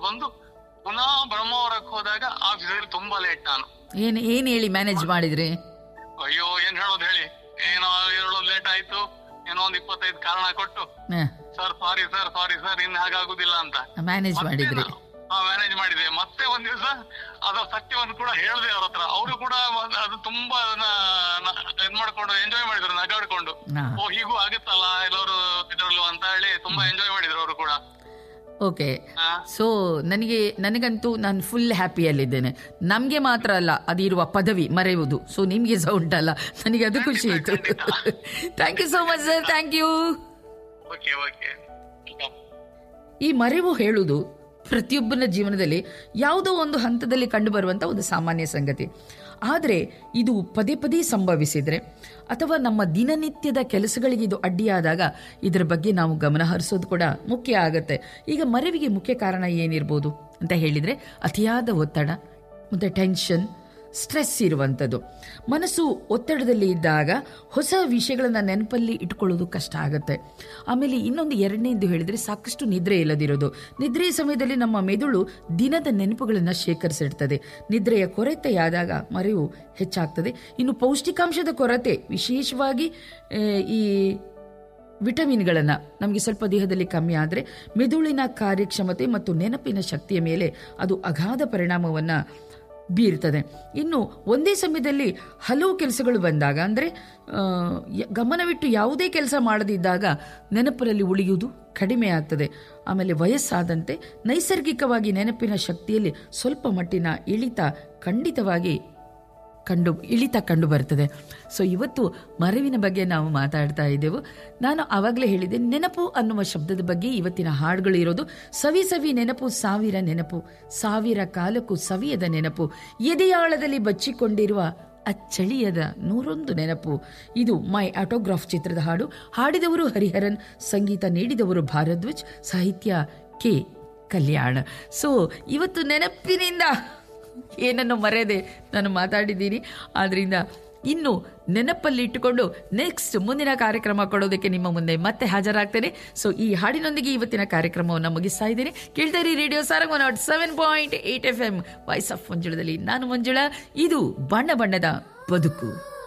ಬಂದು ಪುನಃ ಬ್ರಹ್ಮಾವರಕ್ಕೆ ಹೋದಾಗ ಆಫೀಸಲ್ಲಿ ತುಂಬಾ ಲೇಟ್ ನಾನು ಏನ್ ಏನ್ ಹೇಳಿ ಮ್ಯಾನೇಜ್ ಮಾಡಿದ್ರಿ ಅಯ್ಯೋ ಏನ್ ಹೇಳೋದು ಹೇಳಿ ಏನೋ ಹೇಳೋದು ಲೇಟ್ ಆಯ್ತು ಏನೋ ಒಂದ್ ಇಪ್ಪತ್ತೈದು ಕಾರಣ ಕೊಟ್ಟು sir sorry sir sorry sir ಇನ್ ಹಾಗಾಗುದಿಲ್ಲ ಅಂತ ಮ್ಯಾನೇಜ್ ಮಾಡಿದ್ರಿ ಮ್ಯಾನೇಜ್ ಮಾಡಿದೆ ಮತ್ತೆ ಒಂದ್ ದಿವಸ ಅದರ ಸತ್ಯವನ್ನು ಕೂಡ ಹೇಳಿದೆ ಅವ್ರ ಹತ್ರ ಅವರು ಕೂಡ ಒಂದ್- ಅದು ತುಂಬಾ ನ- ನ- ಇದ್ ಮಾಡ್ಕೊಂಡು ಎಂಜಾಯ್ ಮಾಡಿದ್ರು ನಗಾಡ್ಕೊಂಡು ಹಾ. ಓ ಹೀಗೂ ಆಗುತ್ತಲ್ಲ ಎಲ್ಲರೂ ಇದ್ರಲ್ಲೂ ಅಂತ ಹೇಳಿ ತುಂಬಾ ಎಂಜಾಯ್ ಮಾಡಿದ್ರು ಅವರು ಕೂಡ ಓಕೆ ಹಾ. ಸೊ ನನಗೆ ನನಗಂತೂ ನಾನು ಫುಲ್ ಹ್ಯಾಪಿಯಲ್ಲಿದ್ದೇನೆ ನಮಗೆ ಮಾತ್ರ ಅಲ್ಲ ಅದಿರುವ ಪದವಿ ಮರೆಯುವುದು ಸೊ ನಿಮಗೆ ಸಹ ಉಂಟಲ್ಲ ನನಗೆ ಅದು ಖುಷಿ ಆಯಿತು thank you so much sir thank you okay okay ಈ ಮರೆವು ಹೇಳುವುದು ಪ್ರತಿಯೊಬ್ಬನ ಜೀವನದಲ್ಲಿ ಯಾವುದೋ ಒಂದು ಹಂತದಲ್ಲಿ ಕಂಡುಬರುವಂಥ ಒಂದು ಸಾಮಾನ್ಯ ಸಂಗತಿ ಆದರೆ ಇದು ಪದೇ ಪದೇ ಸಂಭವಿಸಿದರೆ ಅಥವಾ ನಮ್ಮ ದಿನನಿತ್ಯದ ಕೆಲಸಗಳಿಗೆ ಇದು ಅಡ್ಡಿಯಾದಾಗ ಇದರ ಬಗ್ಗೆ ನಾವು ಗಮನ ಹರಿಸೋದು ಕೂಡ ಮುಖ್ಯ ಆಗುತ್ತೆ ಈಗ ಮರೆವಿಗೆ ಮುಖ್ಯ ಕಾರಣ ಏನಿರ್ಬೋದು ಅಂತ ಹೇಳಿದರೆ ಅತಿಯಾದ ಒತ್ತಡ ಮತ್ತು ಟೆನ್ಷನ್ ಸ್ಟ್ರೆಸ್ ಇರುವಂಥದ್ದು ಮನಸ್ಸು ಒತ್ತಡದಲ್ಲಿ ಇದ್ದಾಗ ಹೊಸ ವಿಷಯಗಳನ್ನು ನೆನಪಲ್ಲಿ ಇಟ್ಕೊಳ್ಳೋದು ಕಷ್ಟ ಆಗುತ್ತೆ ಆಮೇಲೆ ಇನ್ನೊಂದು ಎರಡನೇದು ಹೇಳಿದರೆ ಸಾಕಷ್ಟು ನಿದ್ರೆ ಇಲ್ಲದಿರೋದು ನಿದ್ರೆ ಸಮಯದಲ್ಲಿ ನಮ್ಮ ಮೆದುಳು ದಿನದ ನೆನಪುಗಳನ್ನು ಶೇಖರಿಸಿಡ್ತದೆ ನಿದ್ರೆಯ ಕೊರತೆಯಾದಾಗ ಮರೆವು ಹೆಚ್ಚಾಗ್ತದೆ ಇನ್ನು ಪೌಷ್ಟಿಕಾಂಶದ ಕೊರತೆ ವಿಶೇಷವಾಗಿ ಆ, ಈ ವಿಟಮಿನ್ಗಳನ್ನು ನಮಗೆ ಸ್ವಲ್ಪ ದೇಹದಲ್ಲಿ ಕಮ್ಮಿ ಆದರೆ ಮೆದುಳಿನ ಕಾರ್ಯಕ್ಷಮತೆ ಮತ್ತು ನೆನಪಿನ ಶಕ್ತಿಯ ಮೇಲೆ ಅದು ಅಗಾಧ ಪರಿಣಾಮವನ್ನು ಬೀರ್ತದೆ ಇನ್ನು ಒಂದೇ ಸಮಯದಲ್ಲಿ ಹಲವು ಕೆಲಸಗಳು ಬಂದಾಗ ಅಂದರೆ ಗಮನವಿಟ್ಟು ಯಾವುದೇ ಕೆಲಸ ಮಾಡದಿದ್ದಾಗ ನೆನಪಿನಲ್ಲಿ ಉಳಿಯುವುದು ಕಡಿಮೆ ಆಗ್ತದೆ ಆಮೇಲೆ ವಯಸ್ಸಾದಂತೆ ನೈಸರ್ಗಿಕವಾಗಿ ನೆನಪಿನ ಶಕ್ತಿಯಲ್ಲಿ ಸ್ವಲ್ಪ ಮಟ್ಟಿನ ಇಳಿತ ಖಂಡಿತವಾಗಿ ಕಂಡು ಇಳಿತ ಕಂಡು ಬರ್ತದೆ ಸೊ ಇವತ್ತು ಮರವಿನ ಬಗ್ಗೆ ನಾವು ಮಾತಾಡ್ತಾ ಇದ್ದೆವು ನಾನು ಆವಾಗಲೇ ಹೇಳಿದೆ ನೆನಪು ಅನ್ನುವ ಶಬ್ದದ ಬಗ್ಗೆ ಇವತ್ತಿನ ಹಾಡುಗಳು ಇರೋದು ಸವಿ ಸವಿ ನೆನಪು ಸಾವಿರ ನೆನಪು ಸಾವಿರ ಕಾಲಕ್ಕೂ ಸವಿಯದ ನೆನಪು ಎದೆಯಾಳದಲ್ಲಿ ಬಚ್ಚಿಕೊಂಡಿರುವ ಅಚ್ಚಳಿಯದ ನೂರೊಂದು ನೆನಪು ಇದು ಮೈ ಆಟೋಗ್ರಾಫ್ ಚಿತ್ರದ ಹಾಡು ಹಾಡಿದವರು ಹರಿಹರನ್ ಸಂಗೀತ ನೀಡಿದವರು ಭಾರದ್ವಾಜ್ ಸಾಹಿತ್ಯ ಕೆ ಕಲ್ಯಾಣ ಸೊ ಇವತ್ತು ನೆನಪಿನಿಂದ ಏನನ್ನು ಮರೆಯದೆ ನಾನು ಮಾತಾಡಿದ್ದೀನಿ ಆದ್ರಿಂದ ಇನ್ನು ನೆನಪಲ್ಲಿ ಇಟ್ಟುಕೊಂಡು ನೆಕ್ಸ್ಟ್ ಮುಂದಿನ ಕಾರ್ಯಕ್ರಮ ಕೊಡೋದಕ್ಕೆ ನಿಮ್ಮ ಮುಂದೆ ಮತ್ತೆ ಹಾಜರಾಗ್ತೇನೆ ಸೊ ಈ ಹಾಡಿನೊಂದಿಗೆ ಇವತ್ತಿನ ಕಾರ್ಯಕ್ರಮವನ್ನು ಮುಗಿಸ್ತಾ ಇದ್ದೇನೆ ಕೇಳ್ತಾ ಇರಿ radio Sarang naught seven point eight F M voice of ಮಂಜುಳದಲ್ಲಿ ನಾನು ಮಂಜುಳಾ ಇದು ಬಣ್ಣ ಬಣ್ಣದ ಬದುಕು